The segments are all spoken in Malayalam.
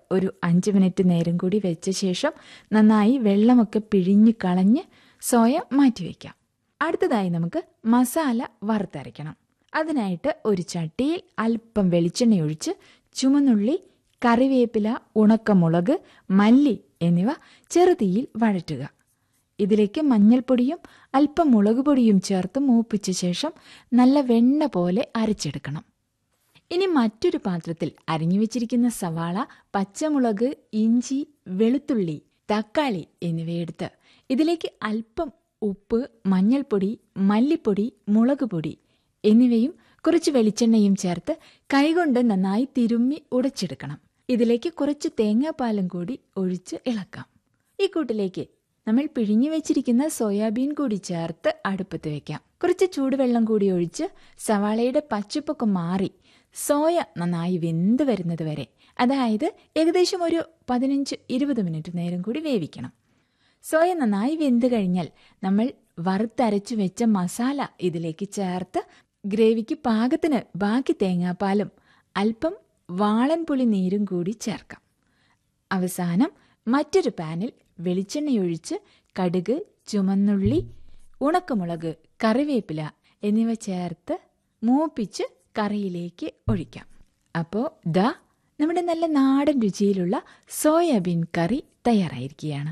ഒരു അഞ്ച് മിനിറ്റ് നേരം കൂടി വെച്ച ശേഷം നന്നായി വെള്ളമൊക്കെ പിഴിഞ്ഞ് കളഞ്ഞ് സോയ മാറ്റിവെക്കാം അടുത്തതായി നമുക്ക് മസാല വറുത്തരയ്ക്കണം അതിനായിട്ട് ഒരു ചട്ടിയിൽ അല്പം വെളിച്ചെണ്ണ ഒഴിച്ച് ചുമന്നുള്ളി കറിവേപ്പില ഉണക്കമുളക് മല്ലി എന്നിവ ചെറുതീയിൽ വഴറ്റുക ഇതിലേക്ക് മഞ്ഞൾപ്പൊടിയും അല്പം മുളക് പൊടിയും ചേർത്ത് മൂപ്പിച്ച ശേഷം നല്ല വെണ്ണ പോലെ അരച്ചെടുക്കണം ഇനി മറ്റൊരു പാത്രത്തിൽ അരിഞ്ഞു വെച്ചിരിക്കുന്ന സവാള പച്ചമുളക് ഇഞ്ചി വെളുത്തുള്ളി തക്കാളി എന്നിവയെടുത്ത് ഇതിലേക്ക് അല്പം ഉപ്പ് മഞ്ഞൾപ്പൊടി മല്ലിപ്പൊടി മുളക് പൊടി എന്നിവയും കുറച്ച് വെളിച്ചെണ്ണയും ചേർത്ത് കൈകൊണ്ട് നന്നായി തിരുമ്മി ഉടച്ചെടുക്കണം ഇതിലേക്ക് കുറച്ച് തേങ്ങാപ്പാലും കൂടി ഒഴിച്ച് ഇളക്കാം ഈ കൂട്ടിലേക്ക് നമ്മൾ പിഴിഞ്ഞു വെച്ചിരിക്കുന്ന സോയാബീൻ കൂടി ചേർത്ത് അടുപ്പത്ത് വെക്കാം കുറച്ച് ചൂടുവെള്ളം കൂടി ഒഴിച്ച് സവാളയുടെ പച്ചപ്പൊക്കെ മാറി സോയ നന്നായി വെന്ത് വരുന്നത് വരെ അതായത് ഏകദേശം ഒരു പതിനഞ്ച് ഇരുപത് മിനിറ്റ് നേരം കൂടി വേവിക്കണം സോയ നന്നായി വെന്ത് കഴിഞ്ഞാൽ നമ്മൾ വറുത്തരച്ചു വെച്ച മസാല ഇതിലേക്ക് ചേർത്ത് ഗ്രേവിക്ക് പാകത്തിന് ബാക്കി തേങ്ങാപ്പാലും അല്പം വാളൻപുളി നീരും കൂടി ചേർക്കാം അവസാനം മറ്റൊരു പാനിൽ വെളിച്ചെണ്ണയൊഴിച്ച് കടുക് ചുമന്നുള്ളി ഉണക്കമുളക് കറിവേപ്പില എന്നിവ ചേർത്ത് മൂപ്പിച്ച് കറിയിലേക്ക് ഒഴിക്കാം അപ്പോൾ ദാ നമ്മുടെ നല്ല നാടൻ രുചിയിലുള്ള സോയാബീൻ കറി തയ്യാറായിരിക്കുകയാണ്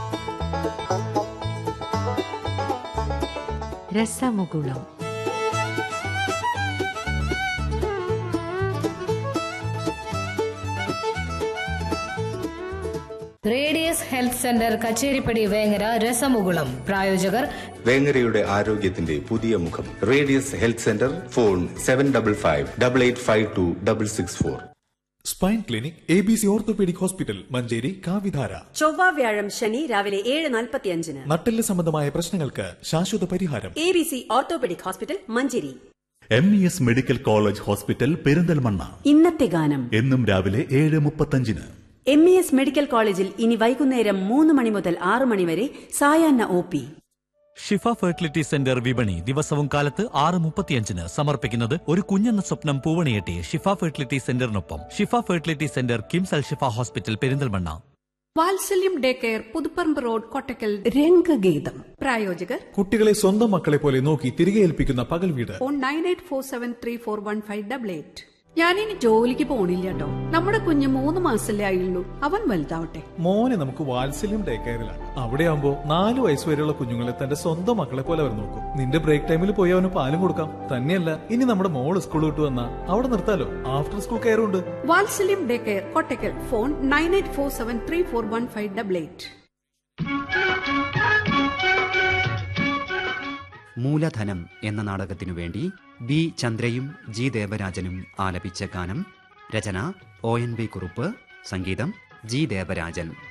രസമുകുളം radius health centre Kacheripadi Vengara രസമുകുളം പ്രായോജകർ വേങ്ങരയുടെ ആരോഗ്യത്തിന്റെ പുതിയ മുഖം radius health centre phone seven double five double eight five two double six four spine clinic A B C orthopaedic hospital Manjeri Kavidhara ചൊവ്വ വ്യാഴം ശനി രാവിലെ ഏഴ് നാൽപ്പത്തിയഞ്ചിന് നട്ടെല്ല് സംബന്ധമായ പ്രശ്നങ്ങൾക്ക് ശാശ്വത പരിഹാരം A B C orthopaedic hospital Manjeri M E S medical college hospital Perinthalmanna ഇന്നത്തെ ഗാനം എന്നും രാവിലെ ഏഴ് മുപ്പത്തഞ്ചിന് എം ഇ എസ് മെഡിക്കൽ കോളേജിൽ ഇനി വൈകുന്നേരം മൂന്ന് മണി മുതൽ ആറ് മണി വരെ സായാഹ്ന O P Shifa fertility centre വിപണി ദിവസവും കാലത്ത് ആറ് മുപ്പത്തിയഞ്ചിന് സമർപ്പിക്കുന്നത് ഒരു കുഞ്ഞെന്ന സ്വപ്നം പൂവണിയെട്ടി ഷിഫ ഫെർട്ടിലിറ്റി സെന്ററിനൊപ്പം Shifa fertility centre KIMS Al Shifa hospital Perinthalmanna Vatsalyam day care Puthuparamba road Kottakkal രംഗഗീതം പ്രായോജകർ കുട്ടികളെ സ്വന്തം മക്കളെ പോലെ നോക്കി തിരികെ ഏൽപ്പിക്കുന്ന പകൽ വീട് phone nine eight four seven three four one five double eight ഞാനിനി ജോലിക്ക് പോണില്ല കേട്ടോ നമ്മുടെ കുഞ്ഞ് മൂന്ന് മാസല്ലേ ആയുള്ളൂ അവൻ വലുതാവട്ടെ മോനെ നമുക്ക് വാത്സല്യം ഡേ കെയറിലാണ് അവിടെയാകുമ്പോ നാല് വയസ്സ് വരെയുള്ള കുഞ്ഞുങ്ങളെ തന്റെ സ്വന്തം മക്കളെ പോലെ അവർ നോക്കും നിന്റെ ബ്രേക്ക് ടൈമിൽ പോയി അവന് പാലും കൊടുക്കാം തന്നെയല്ല ഇനി നമ്മുടെ മോള് സ്കൂൾ വിട്ടു വന്നാ അവിടെ നിർത്താലോ ആഫ്റ്റർ സ്കൂൾ കെയർ ഉണ്ട് Vatsalyam day care Kottakkal phone nine eight four seven three four one five double eight മൂലധനം എന്ന നാടകത്തിനു വേണ്ടി ബി ചന്ദ്രയും ജി ദേവരാജനും ആലപിച്ച ഗാനം രചന ഒ എൻ വി കുറുപ്പ് സംഗീതം ജി ദേവരാജൻ